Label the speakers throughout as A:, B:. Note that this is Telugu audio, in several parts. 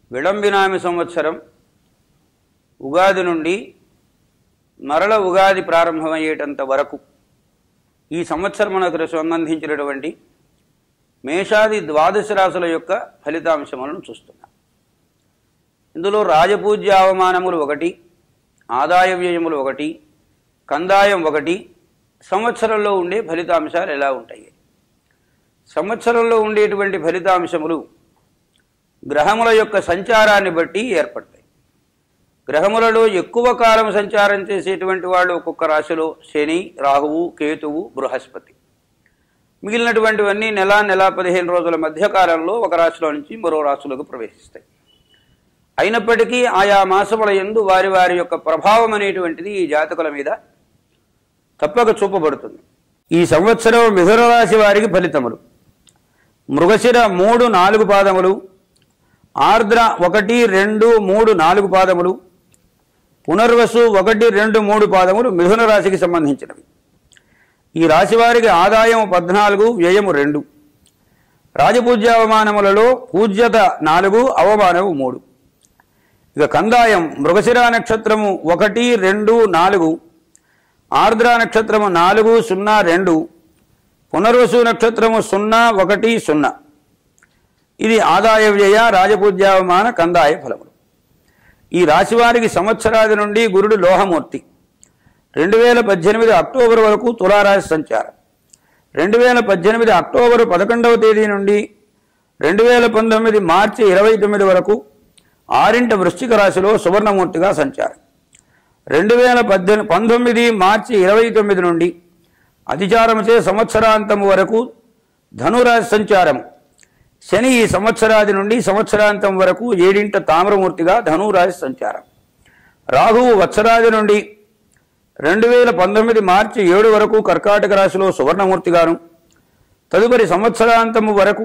A: విళంబినామి సంవత్సరం ఉగాది నుండి మరల ఉగాది ప్రారంభమయ్యేటంత వరకు ఈ సంవత్సరమునకు సంబంధించినటువంటి మేషాది ద్వాదశ రాశుల యొక్క ఫలితాంశములను చూస్తున్నాం ఇందులో రాజపూజ్య అవమానములు ఒకటి ఆదాయ వ్యయములు ఒకటి కందాయం ఒకటి సంవత్సరంలో ఉండే ఫలితాంశాలు ఎలా ఉంటాయి సంవత్సరంలో ఉండేటువంటి ఫలితాంశములు గ్రహముల యొక్క సంచారాన్ని బట్టి ఏర్పడతాయి గ్రహములలో ఎక్కువ కాలం సంచారం చేసేటువంటి వాళ్ళు ఒక్కొక్క రాశిలో శని రాహువు కేతువు బృహస్పతి మిగిలినటువంటివన్నీ నెల నెల పదిహేను రోజుల మధ్య కాలంలో ఒక రాశిలో నుంచి మరో రాశులకు ప్రవేశిస్తాయి అయినప్పటికీ ఆయా మాసముల యందు వారి వారి యొక్క ప్రభావం అనేటువంటిది ఈ జాతకుల మీద తప్పక చూపబడుతుంది ఈ సంవత్సరం మిథున రాశి వారికి ఫలితములు మృగశిర మూడు నాలుగు పాదములు ఆర్ద్ర ఒకటి రెండు మూడు నాలుగు పాదములు పునర్వసు ఒకటి రెండు మూడు పాదములు మిథున రాశికి సంబంధించినవి ఈ రాశి వారికి ఆదాయం పద్నాలుగు వ్యయము రెండు రాజపూజ్యావమానములలో పూజ్యత నాలుగు అవమానము మూడు ఇక కందాయం మృగశిర నక్షత్రము ఒకటి రెండు నాలుగు ఆర్ద్ర నక్షత్రము నాలుగు సున్నా రెండు పునర్వసు నక్షత్రము సున్నా ఒకటి సున్నా ఇది ఆదాయ వ్యయ రాజపూజ్యావమాన కందాయ ఫలములు ఈ రాశివారికి సంవత్సరాది నుండి గురుడు లోహమూర్తి రెండు వేల పద్దెనిమిది అక్టోబర్ వరకు తులారాశి సంచారం రెండు వేల పద్దెనిమిది అక్టోబర్ పదకొండవ తేదీ నుండి రెండు వేల పంతొమ్మిది మార్చి ఇరవై తొమ్మిది వరకు ఆరింట వృశ్చిక రాశిలో సువర్ణమూర్తిగా సంచారం రెండు వేల పద్దెనిమిది పంతొమ్మిది మార్చి ఇరవై తొమ్మిది నుండి అతిచారముచే సంవత్సరాంతం వరకు ధనురాశి సంచారం శని ఈ సంవత్సరాది నుండి సంవత్సరాంతం వరకు ఏడింట తామ్రమూర్తిగా ధనురాశి సంచారం రాహువు వత్సరాది నుండి రెండు వేల పంతొమ్మిది మార్చి ఏడు వరకు కర్కాటక రాశిలో సువర్ణమూర్తిగాను తదుపరి సంవత్సరాంతము వరకు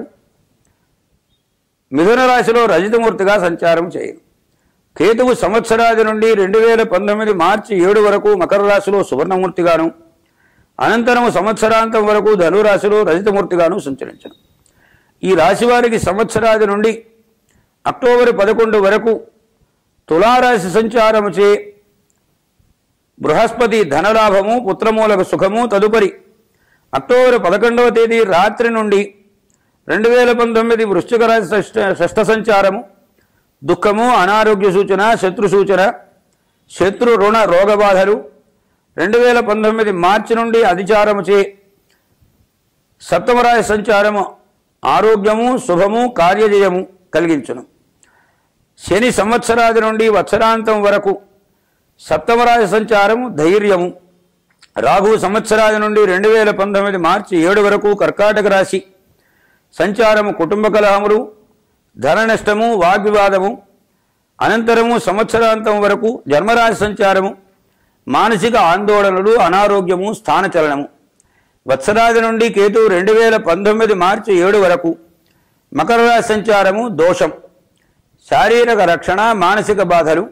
A: మిథున రాశిలో రజితమూర్తిగా సంచారం చేయను కేతువు సంవత్సరాది నుండి రెండు వేల పంతొమ్మిది మార్చి ఏడు వరకు మకర రాశిలో సువర్ణమూర్తిగాను అనంతరము సంవత్సరాంతం వరకు ధనురాశిలో రజితమూర్తిగాను సంచరించను ఈ రాశి వారికి సంవత్సరాది నుండి అక్టోబర్ పదకొండు వరకు తులారాశి సంచారముచే బృహస్పతి ధనలాభము పుత్రమూలక సుఖము తదుపరి అక్టోబర్ పదకొండవ తేదీ రాత్రి నుండి రెండు వేల పంతొమ్మిది వృశ్చిక రాశి షష్ఠ షష్ఠ సంచారము దుఃఖము అనారోగ్య సూచన శత్రు సూచన శత్రు రుణ రోగబాధలు రెండు వేల పంతొమ్మిది మార్చి నుండి అధిచారముచే సప్తమరాశి సంచారము ఆరోగ్యము శుభము కార్యజయము కలిగించును శని సంవత్సరాది నుండి వత్సరాంతం వరకు సప్తమరాశి సంచారము ధైర్యము రాహు సంవత్సరాది నుండి రెండు వేల పంతొమ్మిది మార్చి ఏడు వరకు కర్కాటక రాశి సంచారము కుటుంబ కలహములు ధన నష్టము వాగ్వివాదము అనంతరము సంవత్సరాంతం వరకు జన్మరాశి సంచారము మానసిక ఆందోళనలు అనారోగ్యము స్థానచలనము వత్సరాది నుండి కేతు రెండు వేల పంతొమ్మిది మార్చి ఏడు వరకు మకర రాశి సంచారము దోషం శారీరక రక్షణ మానసిక బాధలు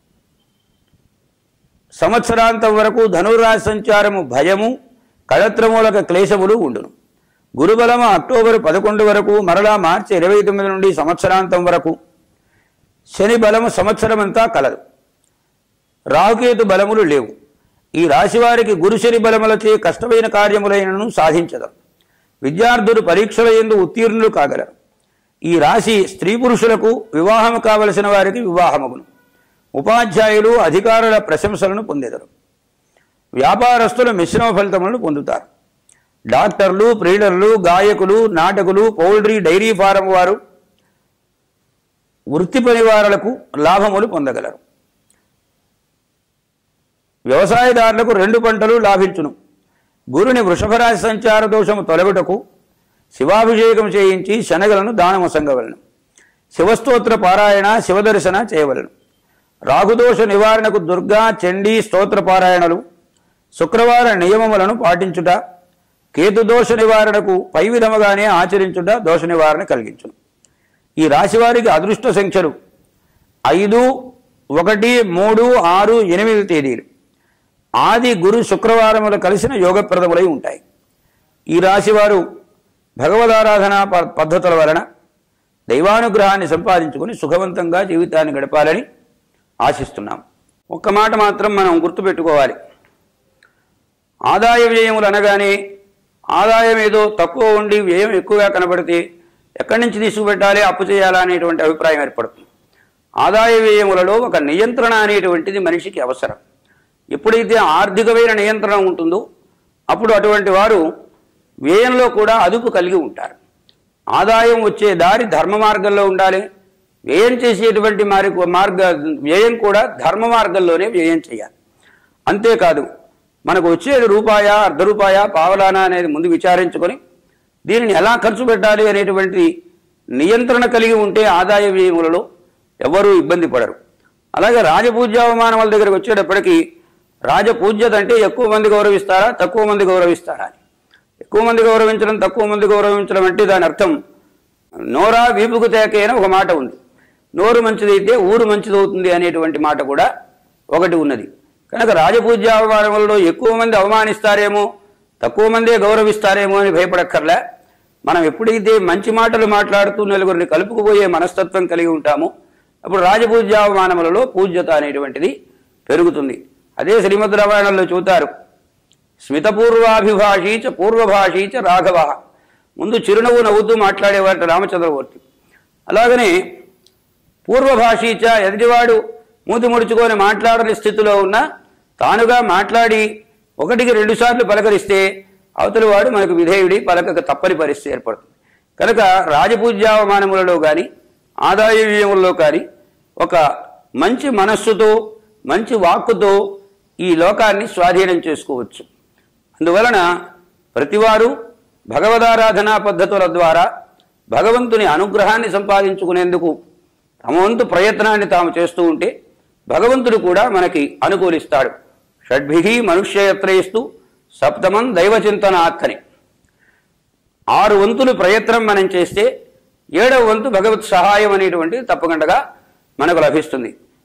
A: సంవత్సరాంతం వరకు ధనురాశి సంచారము భయము కళత్రమూలక క్లేశములు ఉండును గురుబలము అక్టోబర్ పదకొండు వరకు మరలా మార్చి ఇరవై తొమ్మిది నుండి సంవత్సరాంతం వరకు శని బలము సంవత్సరమంతా కలదు రాహుకేతు బలములు లేవు ఈ రాశివారికి గురుశని బలములచే కష్టమైన కార్యములైనను సాధించదు విద్యార్థులు పరీక్షల ఎందు ఉత్తీర్ణులు కాగలరు ఈ రాశి స్త్రీ పురుషులకు వివాహము కావలసిన వారికి వివాహమగును ఉపాధ్యాయులు అధికారుల ప్రశంసలను పొందెదరు వ్యాపారస్తులు మిశ్రమ ఫలితములను పొందుతారు డాక్టర్లు ప్రీడర్లు గాయకులు నాటకులు పౌల్ట్రీ డైరీ ఫారం వారు వృత్తి పనివారులకు లాభములు పొందగలరు వ్యవసాయదారులకు రెండు పంటలు లాభించును గురుని వృషభరాశి సంచార దోషము తొలగుటకు శివాభిషేకం చేయించి శనగలను దానమొసంగవలను శివస్తోత్ర పారాయణ శివదర్శన చేయవలను రాహుదోష నివారణకు దుర్గా చండీ స్తోత్ర పారాయణలు శుక్రవార నియమములను పాటించుట కేతుదోష నివారణకు పై విధముగానే ఆచరించుట దోష నివారణ కలిగించును ఈ రాశివారికి అదృష్ట సంఖ్యలు ఐదు ఒకటి మూడు ఆరు ఎనిమిది తేదీలు ఆది గురు శుక్రవారములు కలిసిన యోగప్రదములై ఉంటాయి ఈ రాశివారు భగవదారాధన ప- పద్ధతుల వలన దైవానుగ్రహాన్ని సంపాదించుకొని సుఖవంతంగా జీవితాన్ని గడపాలని ఆశిస్తున్నాం ఒక్క మాట మాత్రం మనం గుర్తుపెట్టుకోవాలి ఆదాయ వ్యయములు అనగానే ఆదాయం ఏదో తక్కువ ఉండి వ్యయం ఎక్కువగా కనబడితే ఎక్కడి నుంచి తీసుకుపెట్టాలి అప్పు చేయాలా అనేటువంటి అభిప్రాయం ఏర్పడుతుంది ఆదాయ వ్యయములలో ఒక నియంత్రణ అనేటువంటిది మనిషికి అవసరం ఎప్పుడైతే ఆర్థికమైన నియంత్రణ ఉంటుందో అప్పుడు అటువంటి వారు వ్యయంలో కూడా అదుపు కలిగి ఉంటారు ఆదాయం వచ్చే దారి ధర్మ మార్గంలో ఉండాలి వ్యయం చేసేటువంటి మారి మార్గ వ్యయం కూడా ధర్మ మార్గంలోనే వ్యయం చేయాలి అంతేకాదు మనకు వచ్చేది రూపాయ అర్ధ రూపాయ పావలానా అనేది ముందు విచారించుకొని దీనిని ఎలా ఖర్చు పెట్టాలి అనేటువంటి నియంత్రణ కలిగి ఉంటే ఆదాయ వ్యయములలో ఎవరూ ఇబ్బంది పడరు అలాగే రాజపూజ్యావమానముల దగ్గరికి వచ్చేటప్పటికి రాజపూజ్యత అంటే ఎక్కువ మంది గౌరవిస్తారా తక్కువ మంది గౌరవిస్తారా అని ఎక్కువ మంది గౌరవించడం తక్కువ మంది గౌరవించడం అంటే దాని అర్థం నోరా వీపుకు తేకేన ఒక మాట ఉంది నోరు మంచిదైతే ఊరు మంచిదవుతుంది అనేటువంటి మాట కూడా ఒకటి ఉన్నది కనుక రాజపూజ్య అవమానములలో ఎక్కువ మంది అవమానిస్తారేమో తక్కువ మందే గౌరవిస్తారేమో అని భయపడక్కర్లే మనం ఎప్పుడైతే మంచి మాటలు మాట్లాడుతూ నలుగురిని కలుపుకుపోయే మనస్తత్వం కలిగి ఉంటామో అప్పుడు రాజపూజ్య అవమానములలో పూజ్యత అనేటువంటిది పెరుగుతుంది అదే శ్రీమద్ రామాయణంలో చూతారు స్మితపూర్వాభిభాషీ చ పూర్వభాషీ చ రాఘవ ముందు చిరునవ్వు నవ్వుతూ మాట్లాడేవారు రామచంద్రమూర్తి అలాగనే పూర్వభాషీచ ఎదుటివాడు మూతి ముడుచుకొని మాట్లాడని స్థితిలో ఉన్న తానుగా మాట్లాడి ఒకటికి రెండు సార్లు పలకరిస్తే అవతలి వాడు మనకు విధేయుడి పలకక తప్పని పరిస్థితి ఏర్పడుతుంది కనుక రాజపూజ్యావమానములలో కానీ ఆదాయ వ్యయములలో కానీ ఒక మంచి మనస్సుతో మంచి వాక్కుతో ఈ లోకాన్ని స్వాధీనం చేసుకోవచ్చు అందువలన ప్రతివారు భగవదారాధనా పద్ధతుల ద్వారా భగవంతుని అనుగ్రహాన్ని సంపాదించుకునేందుకు తమ వంతు ప్రయత్నాన్ని తాము చేస్తూ ఉంటే భగవంతుడు కూడా మనకి అనుకూలిస్తాడు షడ్భిహి మనుష్యయత్రయిస్తూ సప్తమం దైవచింతనాక్కని ఆరు వంతులు ప్రయత్నం మనం చేస్తే ఏడవ వంతు భగవత్ సహాయం అనేటువంటిది తప్పకుండా మనకు లభిస్తుంది